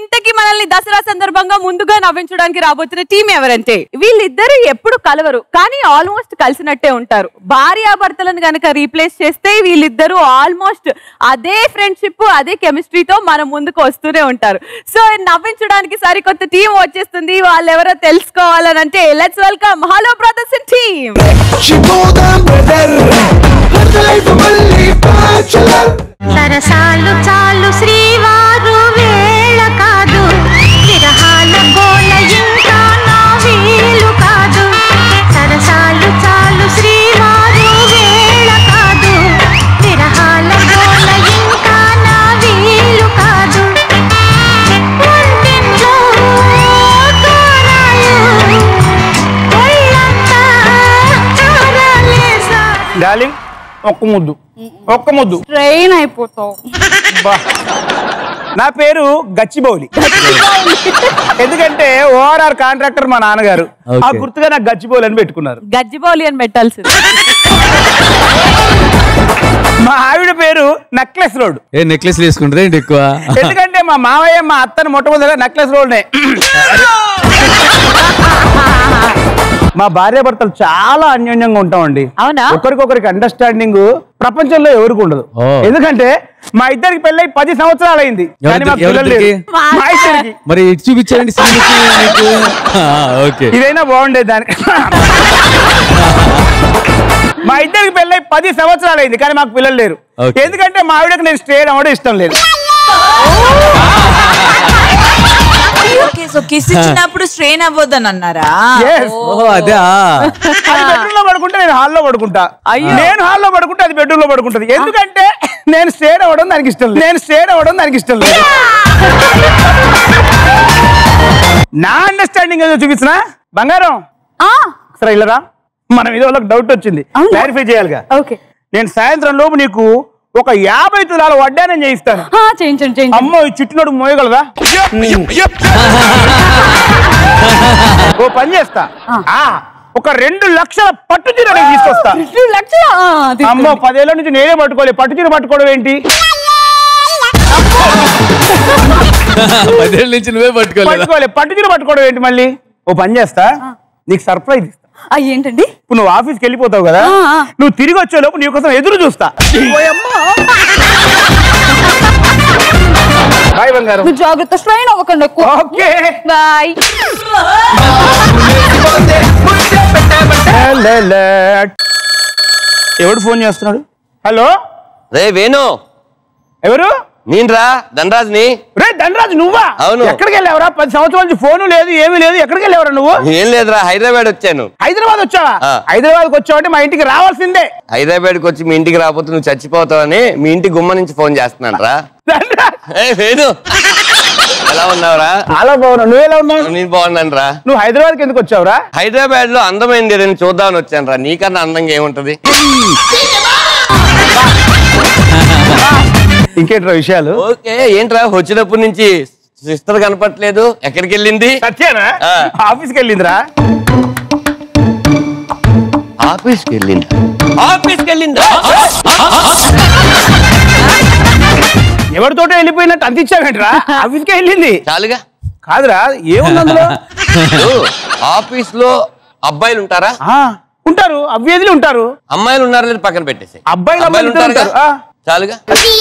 ఇంతకీ మనల్ని దసరా సందర్భంగా ముందుగా నవ్వించడానికి రాబోతున్న టీం ఎవరంటే వీళ్ళిద్దరు ఎప్పుడు కలవరు కానీ ఆల్మోస్ట్ కలిసినట్టే ఉంటారు భార్యాభర్తలను గనక రీప్లేస్ చేస్తే వీళ్ళిద్దరూ ఆల్మోస్ట్ అదే ఫ్రెండ్షిప్ అదే కెమిస్ట్రీతో మన ముందుకు వస్తూనే ఉంటారు సో నవ్వించడానికి సరికొత్త టీం వచ్చేస్తుంది వాళ్ళు ఎవరో తెలుసుకోవాలని అంటే let's welcome hello brothers team సరసాలు చాలు శ్రీవారు వేళ కాదు విరహాల గోల ఇంకా నా వీలు కాదు సరసాలు చాలు శ్రీవారు వేళ కాదు విరహాల గోల ఇంకా నా వీలు కాదు ఒంటింట్లో తోరాలు ఒళ్ళంతా ఆరాలేసా డార్లింగ్ ఒక్క ముద్దు ఒక్క ముద్దు ట్రైన్ అయిపోతావు బా. నా పేరు గచ్చిబౌలి ఎందుకంటే ఓఆర్ఆర్ కాంట్రాక్టర్ మా నాన్నగారు ఆ Okay. గుర్తుగా నాకు గచ్చిబౌలి అని పెట్టుకున్నారు గజ్జిబౌలి అని పెట్టాల్సింది మా ఆవిడ పేరు నెక్లెస్ రోడ్ ఏ నెక్లెస్ వేసుకుంటారా ఏంటి ఎక్కువ ఎందుకంటే మా మావయ్య మా అత్తను మొట్టమొదటి నెక్లెస్ రోడ్నే మా భార్య భర్తలు చాలా అన్యోన్యంగా ఉంటామండి అవునా? ఒకరికొకరికి అండర్స్టాండింగ్ ప్రపంచంలో ఎవరికి ఉండదు ఓ. ఎందుకంటే మా ఇద్దరికి పెళ్ళై పది సంవత్సరాలు అయింది కానీ మాకు పిల్లలు లేరు. ఎవరిద్దరికి? మా ఇద్దరికి మరి ఇటు చూపించారండి సినిమాకి మీకు ఆ, ఓకే ఇదైనా బాగుండేది దాని మా ఇద్దరికి పెళ్ళై పది సంవత్సరాలు అయింది కానీ మాకు పిల్లలు లేరు Okay. ఎందుకంటే మా ఆవిడకి నేను స్టే అవ్వడం ఇష్టం లేదు ఓకే సో కిస్ ఇచ్చినప్పుడు స్ట్రెయిన్ అవ్వద్దని అన్నారా Yes. ఓహో అదే అది బెడ్రూమ్ లో పడుకుంటే నేను హాల్లో పడుకుంటా అయ్యో. నేను హాల్లో పడుకుంటే అది బెడ్రూమ్ లో పడుకుంటది ఎందుకంటే నేను స్టే అవ్వడం దానికి ఇష్టం లేదు నేను స్టే అవ్వడం దానికి ఇష్టం లేదు నా అండర్స్టాండింగ్ ఏదో చూపించిన బంగారం సరే ఇల్లరా మనం ఇది వాళ్ళకి డౌట్ వచ్చింది అవునా? క్లారిఫై చేయాలిగా ఓకే నేను సాయంత్రం లోపు నీకు ఒక యాభై తులాల వడ్డానం చేయిస్తాను చేయించండి చేయించండి అమ్మో ఈ చుట్టినోడు మోయగలదా ఓ పని చేస్తా ఆ, ఒక రెండు లక్షల పట్టు చీర నేను తీసుకొస్తా రెండు లక్షల ఆ, తీసుకోండి. అమ్మో పదేళ్ల నుంచి నేనే పట్టుకోలేదు పట్టు చీర పట్టుకోవడం ఏంటి పదేళ్ళ నుంచి నువ్వే పట్టుకోలేదా పట్టుకోలేదు పట్టు చీర పట్టుకోవడం ఏంటి మళ్ళీ ఓ పని చేస్తా నీకు సర్ప్రైజ్ ఇస్తా ఆ, ఏంటండి ఇప్పుడు నువ్వు ఆఫీస్కి వెళ్ళిపోతావు కదా ఆ, ఆ. నువ్వు తిరిగి వచ్చే లోపు నీ కోసం ఎదురు చూస్తా బాయ్ బంగారం మీరు జాగ్రత్త స్ట్రైన్ అవ్వకండి ఎక్కువ ఓకే బాయ్ ఎవడు ఫోన్ చేస్తున్నాడు హలో రే వేణు ఎవరు నేనురా ధనరాజ్ని రే ధనరాజు నువ్వా అవును. ఎక్కడికి వెళ్ళావరా పది సంవత్సరాల నుంచి ఫోను లేదు ఏమీ లేదు ఎక్కడికి వెళ్ళావరా నువ్వు ఏం లేదురా హైదరాబాద్ వచ్చాను హైదరాబాద్ వచ్చావా ఆ. హైదరాబాద్కి వచ్చావంటే మా ఇంటికి రావాల్సిందే హైదరాబాద్కి వచ్చి మీ ఇంటికి రాకపోతే నువ్వు చచ్చిపోతావని మీ ఇంటి గుమ్మ నుంచి ఫోన్ చేస్తున్నాను రా ధనరాజ్, ఏ వేణు ఎలా ఉన్నావురా చాలా బాగున్నావు నువ్వు ఎలా ఉన్నావు నేను బాగున్నాను రా నువ్వు హైదరాబాద్కి ఎందుకు వచ్చావురా హైదరాబాద్ లో అందమైంది ఏదైనా చూద్దామని వచ్చాను రా నీకన్నా అందంగా ఏముంటది ఇంకేంట్రా విషయాలు ఓకే ఏంట్రా వచ్చినప్పటి నుంచి సిస్టర్ కనపట్లేదు ఎక్కడికి వెళ్ళింది సత్యానా ఆ. ఆఫీస్కి వెళ్ళిందిరా ఆఫీస్కి వెళ్ళింది ఆఫీస్కి వెళ్ళిందా ఎవరితోటో వెళ్ళిపోయినట్టు అంత ఇచ్చావేంట్రా ఆఫీస్కే వెళ్ళింది చాలుగా కాదురా ఏముంది అందులో ఆఫీస్ లో అబ్బాయిలు ఉంటారా ఆ, ఉంటారు అవ్వేదిలు ఉంటారు అమ్మాయిలు ఉన్నారు లేదు పక్కన పెట్టేసి అబ్బాయిలు అమ్మాయిలు ఇద్దరు ఉంటారుగా? ఉంటారు. ఆ. చాలుగా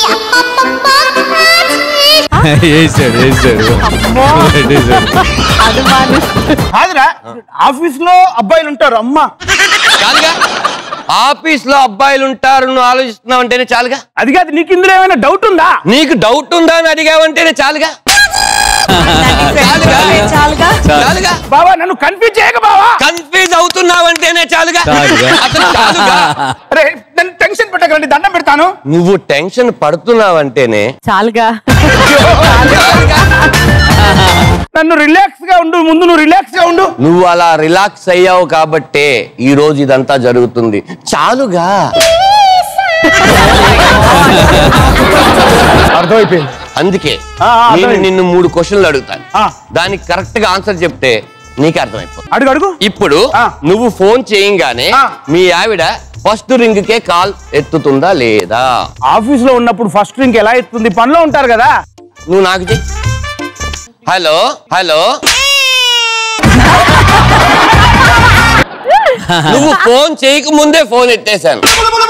వేసాడు వేసాడు వేసాడు. అది మానేసి. కాదురా ఆఫీస్ లో అబ్బాయిలు ఉంటారు అమ్మా చాలుగా ఆఫీస్ లో అబ్బాయిలు ఉంటారు నువ్వు ఆలోచిస్తున్నావు అంటేనే చాలుగా అది కాదు నీకు ఇందులో ఏమైనా డౌట్ ఉందా నీకు డౌట్ ఉందా అని అడిగావంటేనే చాలుగా చాలుగా చాలుగా చాలుగా బావా నన్ను కన్ఫ్యూజ్ చేయక బావా కన్ఫ్యూజ్ అవుతున్నావంటేనే చాలుగా చాలుగా. అసలు చాలుగా అరే నన్ను టెన్షన్ పెట్టకండి దండం పెడతాను నువ్వు టెన్షన్ పడుతున్నావంటేనే చాలుగా చాలుగా. నన్ను రిలాక్స్ గా ఉండు ముందు నువ్వు రిలాక్స్ గా ఉండు నువ్వు అలా రిలాక్స్ అయ్యావు కాబట్టే ఈ రోజు ఇదంతా జరుగుతుంది చాలుగా అర్థమైపోయింది అందుకే ఆ, ఆ, నేను అర్థమైంది. నిన్ను మూడు క్వశ్చన్లు అడుగుతాను ఆ. దానికి కరెక్ట్ గా ఆన్సర్ చెప్తే నీకు అర్థమైపోతుంది అడుగు అడుగు ఇప్పుడు ఆ. నువ్వు ఫోన్ చేయంగానే ఆ. మీ ఆవిడ ఫస్ట్ రింగ్ కే కాల్ ఎత్తుతుందా లేదా ఆఫీస్ లో ఉన్నప్పుడు ఫస్ట్ రింక్ ఎలా ఎత్తుంది పనిలో ఉంటారు కదా నువ్వు నాకు చెయ్యి హలో హలో నువ్వు ఫోన్ చేయక ముందే ఫోన్ ఎత్తేసాను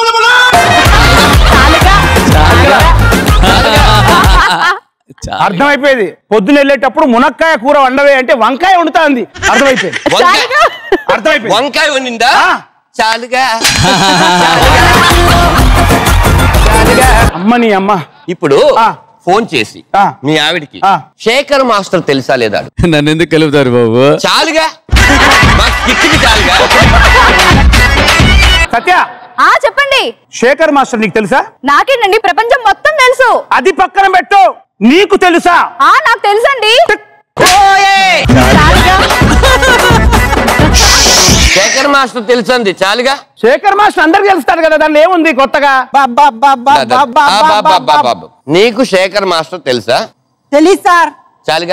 చాలా అర్థమైపోయేది పొద్దున వెళ్ళేటప్పుడు మునక్కాయ కూర వండవే అంటే వంకాయ వండుతా ఉంది అర్థమైపోయింది వంకాయ అర్థమైపోయింది వంకాయ వండిందా ఆ. చాలుగా అమ్మ నీ అమ్మ ఇప్పుడు ఆ. ఫోన్ చేసి ఆ. మీ ఆవిడికి ఆ. శేఖర్ మాస్టర్ తెలుసా లేదా నన్ను ఎందుకు కలుపుతారు బాబు చాలుగా మా కిక్కికి చాలుగా సత్య ఆ చెప్పండి శేఖర్ మాస్టర్ నీకు తెలుసా నాకేంటండి ప్రపంచం మొత్తం తెలుసు అది పక్కన పెట్టు నీకు తెలుసా ఆ నాకు తెలుసండి శేఖర్ మాస్టర్ తెలుసంది చాలుగా శేఖర్ మాస్టర్ అందరికి తెలుస్తాడు కదా దాంట్లో ఏముంది కొత్తగా ఆ, బాబా, బాబా, బాబా. నీకు శేఖర్ మాస్టర్ తెలుసా తెలీదు సార్ చాలుగా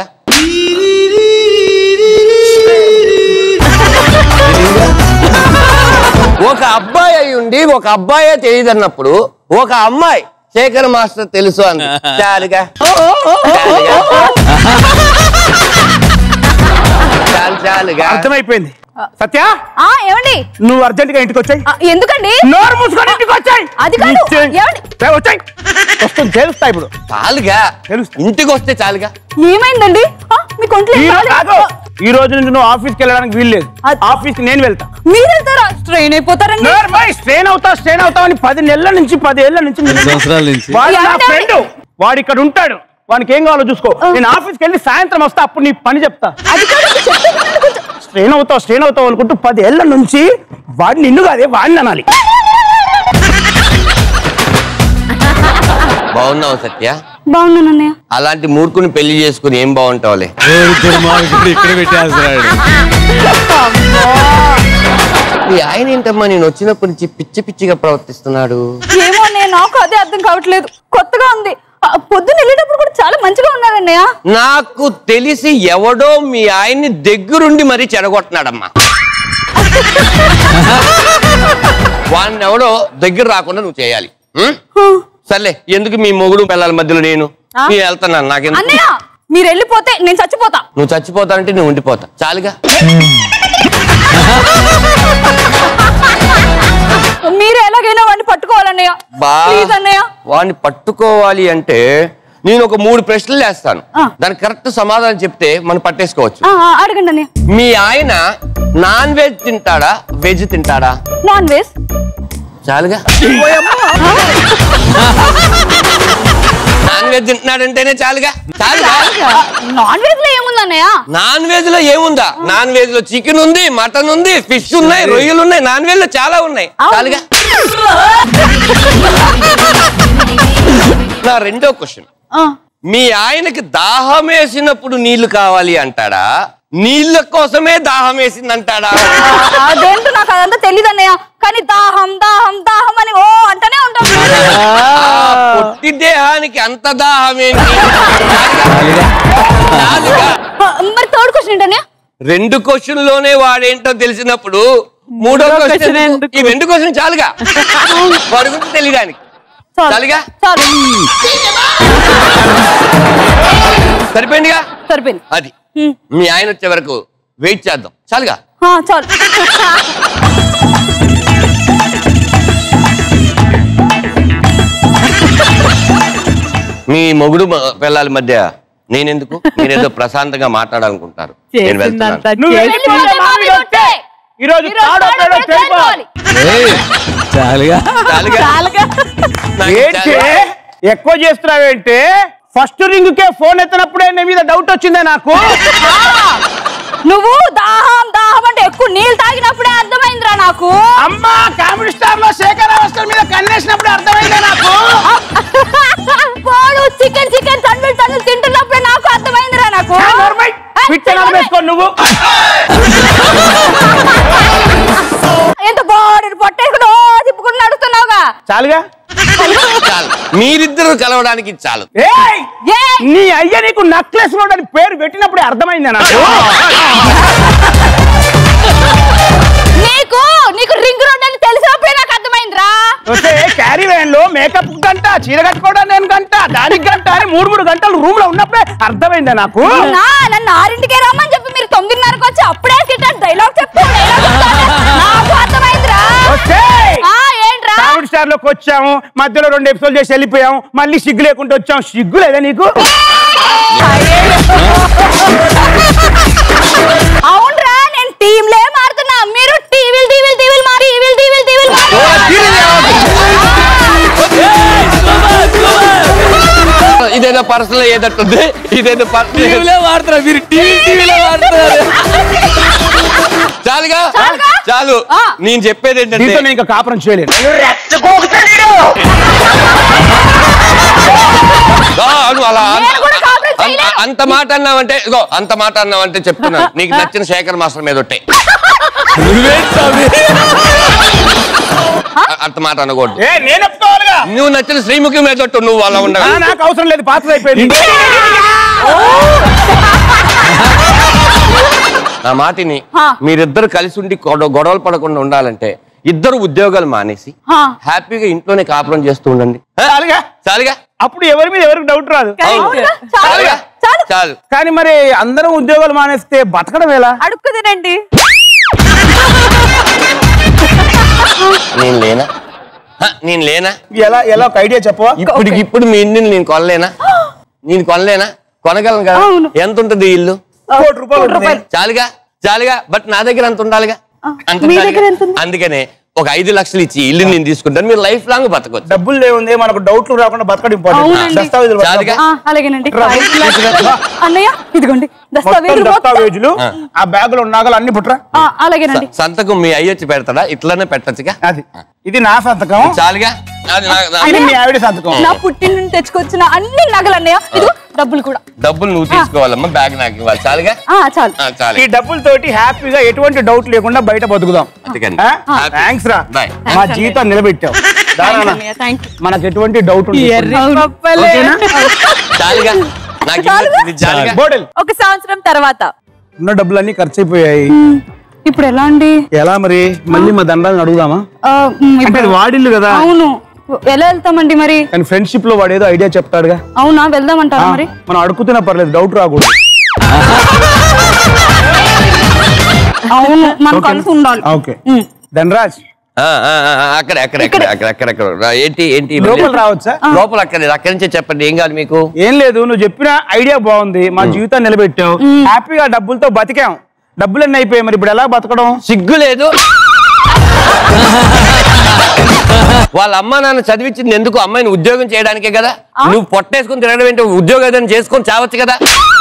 ఒక అబ్బాయి అయి ఉండి ఒక అబ్బాయే తెలియదు అన్నప్పుడు ఒక అమ్మాయి శేఖర్ మాస్టర్ తెలుసు అంది చాలుగా చాలుగా. చాలు చాలుగా అర్థమైపోయింది సత్య ఆ ఏమండి నువ్వు అర్జెంట్ గా ఇంటికి వచ్చాయి ఆ, ఎందుకండి నోరు మూసుకొని ఇంటికి వచ్చాయి అది కాదు. ఏమండి? వచ్చాయి వస్తుంది తెలుస్తా ఇప్పుడు చాలుగా తెలుసు. ఇంటికి వస్తే చాలుగా ఏమైందండి ఆ, మీకు ఒంట్లో ఈ ఏం రోజు బాగాలేదు? కాదు ఈ రోజు నుంచి నువ్వు ఆఫీస్కి వెళ్ళడానికి వీల్లేదు అది- ఆఫీస్కి నేను వెళ్తా మీరు వెళ్తారా స్ట్రెయిన్ అయిపోతారండి స్ట్రెయిన్ అవుతా స్ట్రెయిన్ అవుతావు అని పది నెలల నుంచి పది ఏళ్ల నుంచి నేను- సంవత్సరాల నుంచి వాడు నా ఏమండి? ఫ్రెండ్ వాడు ఇక్కడ ఉంటాడు వానికి ఏం కావాలో చూసుకో నేను ఆఫీస్కి వెళ్ళి సాయంత్రం వస్తా అప్పుడు నీ పని చెప్తా అది కాదు చెప్తే వినండి కొంచెం. స్ట్రెయిన్ అవుతావు స్ట్రెయిన్ అవుతావు అనుకుంటూ పది ఏళ్ల నుంచి వాడిని నిన్ను కాదే వాడిని అనాలి బాగున్నావు సత్య బాగున్నాను అన్నయ్య అలాంటి మూర్ఖుని పెళ్లి చేసుకుని ఏం బాగుంటావులే ఓరి దుర్మార్గుడు ఇక్కడ పెట్టేస్తున్నాడు మీ ఆయన ఏంటమ్మా నేను వచ్చినప్పటి నుంచి పిచ్చి పిచ్చిగా ప్రవర్తిస్తున్నాడు ఏమో నేను నాకు అదే అర్థం కావట్లేదు కొత్తగా ఉంది ఆ, పొద్దున్న వెళ్ళేటప్పుడు కూడా చాలా మంచిగా ఉన్నారన్నయ్య నాకు తెలిసి ఎవడో మీ ఆయన్ని దగ్గరుండి మరీ చెడగొట్టినాడమ్మా వాడిని ఎవడో దగ్గర రాకుండా నువ్వు చేయాలి ఉం? సర్లే ఎందుకు మీ మొగుడు పిల్లల మధ్యలో నేను నేను వెళ్తున్నాను నాకెందుకు అన్నయ్య మీరు వెళ్ళిపోతే నేను చచ్చిపోతా నువ్వు చచ్చిపోతానంటే నువ్వు ఉండిపోతా చాలుగా మీరు ఎలాగైనా వాడిని పట్టుకోవాలన్నయ్య బా ప్లీజ్ అన్నయ్య వాడిని పట్టుకోవాలి అంటే నేను ఒక మూడు ప్రశ్నలు వేస్తాను ఆ. దానికి కరెక్ట్ సమాధానం చెప్తే మనం పట్టేసుకోవచ్చు ఆ, ఆ, అడగండి అన్నయ్య మీ ఆయన నాన్ వెజ్ తింటాడా వెజ్ తింటాడా నాన్ వెజ్ చాలుగా నాన్ వెజ్ తింటున్నాడంటేనే చాలుగా చాలుగా నాన్ వెజ్ లో ఏముంది అన్నయ్య నాన్ వెజ్ లో ఏముందా నాన్ వెజ్ లో చికెన్ ఉంది మటన్ ఉంది ఫిష్ ఉన్నాయి రొయ్యలు ఉన్నాయి నాన్ వెజ్ లో చాలా ఉన్నాయి అవును. చాలుగా నా రెండో క్వశ్చన్ ఆ, మీ ఆయనకి దాహం వేసినప్పుడు నీళ్లు కావాలి అంటాడా నీళ్ళ కోసమే దాహం వేసింది అంటాడా అదేంటో నాకు అదంతా తెలియదు అన్నయ్య కానీ దాహం దాహం దాహం అని ఓ అంటనే ఉంటాం పొట్టి దేహానికి అంత దాహం ఏంటి చాలుగా. ఆ, మరి థర్డ్ క్వశ్చన్ ఏంటన్నయ్య రెండు క్వశ్చన్ లోనే వాడేంటో తెలిసినప్పుడు మూడో క్వశ్చన్ ఈ రెండు క్వశ్చన్ చాలుగా వాడి గురించి తెలియడానికి చాలు. చాలుగా చాలు సరిపోయిందిగా సరిపోయింది అది మీ ఆయన వచ్చే వరకు వెయిట్ చేద్దాం చాలుగా ఆ, చాలు మీ మొగుడు మ- పిల్లల మధ్య నేనెందుకు మీరేదో ప్రశాంతంగా మాట్లాడాలనుకుంటారు నేను వెళ్తున్నాను నువ్వు వెళ్ళిపోతే వెళ్ళిపోతే మా మీద ఒట్టే. ఈ రోజు ఈరోజు తాడో తాడో పేడో పేడో తెలుసుకోవాలి. తెలుసుకోవాలి. ఏయ్, చాలుగా చాలుగా చాలుగా నాకు ఏంటి చాలుగా. ఎక్కువ చేస్తున్నావేంటే ఫస్ట్ రింగ్ కే ఫోన్ ఎత్తినప్పుడే నీ మీద డౌట్ వచ్చిందే నాకు నువ్వు దాహం దాహం అంటే ఎక్కువ నీళ్ళు తాగినప్పుడే అర్థమైందిరా నాకు అమ్మా కామెడీ స్టార్ లో శేఖర్ అవస్థల మీద కన్నేసినప్పుడు అర్థమైందే నాకు వాడు చికెన్ చికెన్ తన్నులు తన్నులు తింటున్నప్పుడే నాకు అర్థమైందిరా నాకు ఏ నోర్మై, పిట్ట నోరు వేసుకో నువ్వు ఎంత బాడీ పొట్టేసుకుని ఓ తిప్పుకుని నడుస్తున్నావుగా చాలుగా చాలు మీరిద్దరు కలవడానికి చాలు ఏయ్ ఏ నీ అయ్య నీకు నక్లెస్ రోడ్ అని పేరు పెట్టినప్పుడే అర్థమైందే నాకు నీకు నీకు రింగ్ రోడ్ అని తెలిసినప్పుడే నాకు అర్థమైందిరా వస్తే క్యారీ వ్యాన్ లో మేకప్ గంట చీర కట్టుకోవడానికి నేను గంట దానికి గంట అని మూడు మూడు గంటలు రూమ్ లో ఉన్నప్పుడే అర్థమైందా నాకు నా నన్ను ఆరింటికే రమ్మని చెప్పి మీరు తొమ్మిదిన్నరకు వచ్చి అప్పుడే గిట్ట డైలాగ్ చెప్పు dialogue చెప్తాను. నాకు అర్థమైందిరా వస్తే ఆ, ఏంట్రా కామెడీ స్టార్ లోకి వచ్చాము మధ్యలో రెండు ఎపిసోడ్ చేసి వెళ్ళిపోయాము మళ్ళీ సిగ్గు లేకుండా వచ్చాము సిగ్గు లేదా నీకు అవునరా నేను టీంలే మారుతున్నా మీరు టీవీలు టీవీలు టీవీలు మారి టీవీలు టీవీలు టీవీలు ఇదేదో పర్సనల్ ఏదట్టుంది ఇదేదో పర్సనల్ టీవీలో వాడుతున్నారు మీరు టీవీ టీవీలో వాడుతున్నారు చాలుగా చాలు నేను చెప్పేది ఏంటంటే దీంతో నేను ఇంకా కాపురం చేయలేను ఆ, అను అలా అంత- నేను కూడా కాపురం అంత- చేయలేను. అంత మాట అన్నావంటే ఇగో అంత మాట అన్నావంటే చెప్తున్నాను నీకు నచ్చిన శేఖర్ మాస్టర్ మీద ఒట్టే నువ్వేంటి స్వామి? అ- అంత మాట అనకూడదు ఏ నేను ఒప్పుకోవాలిగా నువ్వు నచ్చిన శ్రీముఖి మీద ఒట్టు నువ్వు అలా ఆ, ఉండగా నాకు అవసరం లేదు పాత్ర అయిపోయింది నా మాటిని హా. మీరిద్దరు కలిసి ఉండి గొడవ- గొడవలు పడకుండా ఉండాలంటే ఇద్దరు ఉద్యోగాలు మానేసి హా. హ్యాపీగా ఇంట్లోనే కాపురం చేస్తూ ఉండండి ఆ? చాలుగా చాలుగా అప్పుడు ఎవరి మీద ఎవరికి డౌట్ రాదు అవును. చాలుగా చాలు కానీ మరి అందరం ఉద్యోగాలు మానేస్తే బతకడం ఎలా అడుక్కు తినండి నేను లేనా హ, నేను లేనా ఎలా ఎలా ఒక ఐడియా చెప్పవా ఇప్పుడు ఇప్పుడు మీ ఇంటిని నేను కొనలేనా నేను కొనలేనా కొనగలను కదా ఎంత ఉంటుంది ఈ ఇల్లు కోటి రూపాయలు ఉంటుంది. చాలుగా చాలుగా బట్ నా దగ్గర అంత ఉండాలిగా అంత మీ ఉండాలిగా? దగ్గర ఎంత ఉంది? అందుకనే ఒక ఐదు లక్షలు ఇచ్చి ఇల్లు నేను తీసుకుంటాను మీరు లైఫ్ లాంగ్ బతకొచ్చు డబ్బులు లేవుంది మనకు డౌట్లు రాకుండా బతకడం ఇంపార్టెంట్ అవునండి. దస్తావేజులు చాలుగా ఆ, అలాగేనండి రా. అన్నయ్య ఇదిగోండి మొత్తం దస్తావేజులు మొత్తం. దస్తావేజులు ఆ బ్యాగ్ లో నాగలు అన్ని పుట్రా ఆ, అలాగేనండి సంతకం మీ అయ్యొచ్చి పెడతాడా ఇట్లానే పెట్టచ్చుగా అది ఇది నా సంతకం చాలుగా అది నా- నా- ఇది మీ ఆవిడ సంతకం నా పుట్టిన నుండి తెచ్చుకొచ్చిన అన్ని నగలు అన్నయ్య ఇదిగో డబ్బులు కూడా డబ్బులు నువ్వు తీసుకోవాలమ్మా బ్యాగ్ నాకు ఇవ్వాలి చాలుగా ఆ చాలు ఆ, చాలు ఈ డబ్బులతోటి హ్యాపీగా ఎటువంటి డౌట్ లేకుండా బయట బతుకుదాం అందుకని. Happy. థ్యాంక్స్ రా Bye. మా జీవితం నిలబెట్టావు దారానా? థ్యాంక్ యూ మనకు ఎటువంటి డౌట్ ఓకేనా చాలుగా నాకు ఇల్లు- ఇది చాలుగా బోడెల్ ఒక సంవత్సరం తర్వాత ఉన్న డబ్బులన్నీ ఖర్చు అయిపోయాయి ఇప్పుడు ఎలా అండి ఎలా మరి మళ్ళీ మా దండాలను అడుగుదామా ఆ, మ్, అంటే ఇప్పుడు అది వాడిల్లు కదా అవును ఎలా వెళ్తామండి మరి కానీ ఫ్రెండ్షిప్ లో వాడు ఏదో ఐడియా చెప్తాడుగా అవునా వెళ్దామంటారా మరి మనం అడుగుతున్నా పర్లేదు డౌట్ రాకూడదు అవును మనం కలిసి ఉండాలి ఓకే ధనరాజ్ ఆ, ఆ, ఆ, ఆ, అక్కడ అక్కడ అక్కడ అక్కడ అక్కడ అక్కడ రా, ఏంటి ఏంటి లోపల రావచ్చా లోపల అక్కడ అక్కడి నుంచే చెప్పండి ఏం కాదు మీకు ఏం లేదు నువ్వు చెప్పిన ఐడియా బాగుంది మా జీవితాన్ని నిలబెట్టావు హ్యాపీగా డబ్బులతో బతికాం డబ్బులన్నీ అయిపోయాయి మరి ఇప్పుడు ఎలా బతకడం సిగ్గు లేదు వాళ్ళ అమ్మ నాన్న చదివించింది ఎందుకు అమ్మాయిని ఉద్యోగం చేయడానికే కదా నువ్వు పొట్టేసుకుని తిరగడం ఏంటి ఉద్యోగం ఏదైనా చేసుకొని చావచ్చు కదా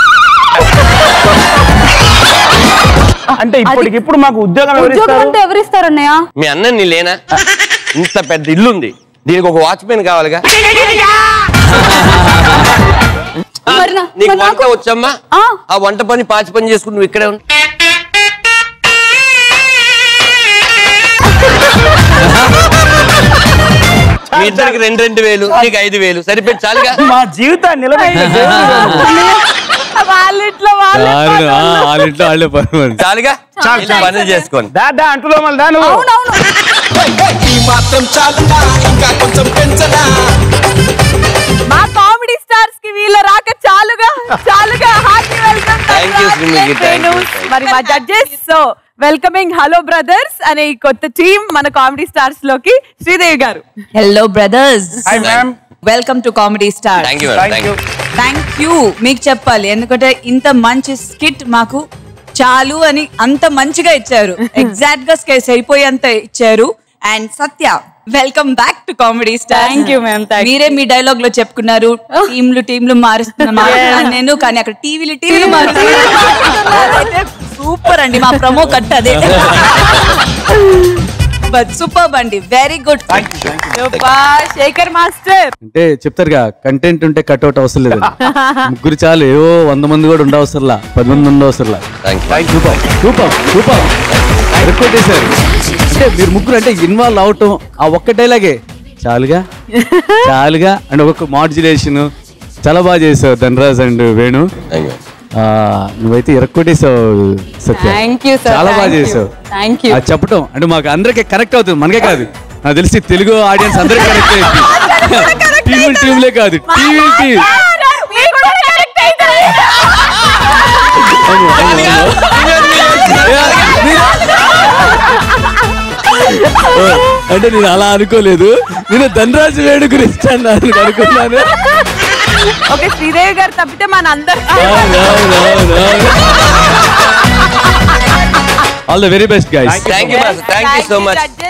అంటే ఇప్పటికి ఇప్పుడు మాకు ఉద్యోగం ఉద్యోగం ఎవరిస్తారు అంటే ఎవరిస్తారు అన్నయ్య మీ అన్న నీ లేనా ఇంత పెద్ద ఇల్లు ఉంది దీనికి ఒక వాచ్మెన్ కావాలిగా మరి నా- నీకు మరి వంట నాకు- వచ్చమ్మా ఆ. ఆ వంట పని పాచి పని చేసుకుని నువ్వు ఇక్కడే ఉండు మీ ఇద్దరికి రెండు రెండు వేలు నీకు ఐదు వేలు సరిపోయి చాలుగా మా జీవితాన్ని నిలబెట్టే వాళ్ళ ఇంట్లో వాళ్ళ దారుణం. ఆ, వాళ్ళ ఇంట్లో వాళ్ళే పని చాలుగా చాలు, వెళ్ళి పనులు చేసుకోండి దా దా అంటులో మళ్ళీ దా నువ్వు అవునవును మా కామెడీ స్టార్స్ కి వీళ్ళ రాక చాలుగా చాలుగా hearty welcome Thank you, Sreemukhi. Thank you. మరి మా judges so welcoming hello brothers అనే ఈ కొత్త టీం మన కామెడీ స్టార్స్ లోకి Sridevi garu hello brothers hi ma'am welcome to comedy star thank you thank thank you you thank you మీకు చెప్పాలి ఎందుకంటే ఇంత మంచి స్కిట్ మాకు చాలు అని అంత మంచిగా ఇచ్చారు ఎగ్జాక్ట్ గా స్కేస్ అయిపోయేంత ఇచ్చారు and Satya welcome back to comedy star Thank you, ma'am. Thank you. మీరే మీ డైలాగ్ లో చెప్పుకున్నారు టీంలు టీంలు మారుస్తున్నాను నేను కానీ అక్కడ టీవీలు టీవీలు మారుతున్నాను సూపర్ అండి మా ప్రమో కట్ అదే బట్ సూపర్ అండి very good super Shekhar master అంటే చెప్తారుగా కంటెంట్ ఉంటే కట్అవుట్ అవసరం లేదు ముగ్గురు చాలు ఏవో వంద మంది కూడా ఉండవసరంలా పది మంది ఉండవసరంలా thank you super super super కొట్టేశారు అంటే మీరు ముగ్గురు అంటే ఇన్వాల్వ్ అవటం ఆ ఒక్క డైలాగే చాలుగా చాలుగా అండ్ ఒక్కొక్క మాడ్యులేషన్ చాలా బాగా చేసావు Dhanraj and Venu thank you ఆ, నువ్వైతే ఎరక్కొట్టేసావు సత్య థ్యాంక్ యూ సార్ చాలా బాగా చేసావు థ్యాంక్ యూ అది చెప్పటం అంటే మాకు అందరికీ కనెక్ట్ అవుతుంది మనకే కాదు నాకు తెలిసి తెలుగు ఆడియన్స్ అందరూ కరెక్ట్ టీవీ టీంలే కాదు టీవీ టీం మీరు కూడా correct అవుతారు. అంటే నేను అలా అనుకోలేదు నేను ధనరాజు వేడు గురించి అన్నాను అనుకున్నాను ఓకే శ్రీదేవి గారు తప్పితే మన అందరు all the very best guys thank you master thank you so much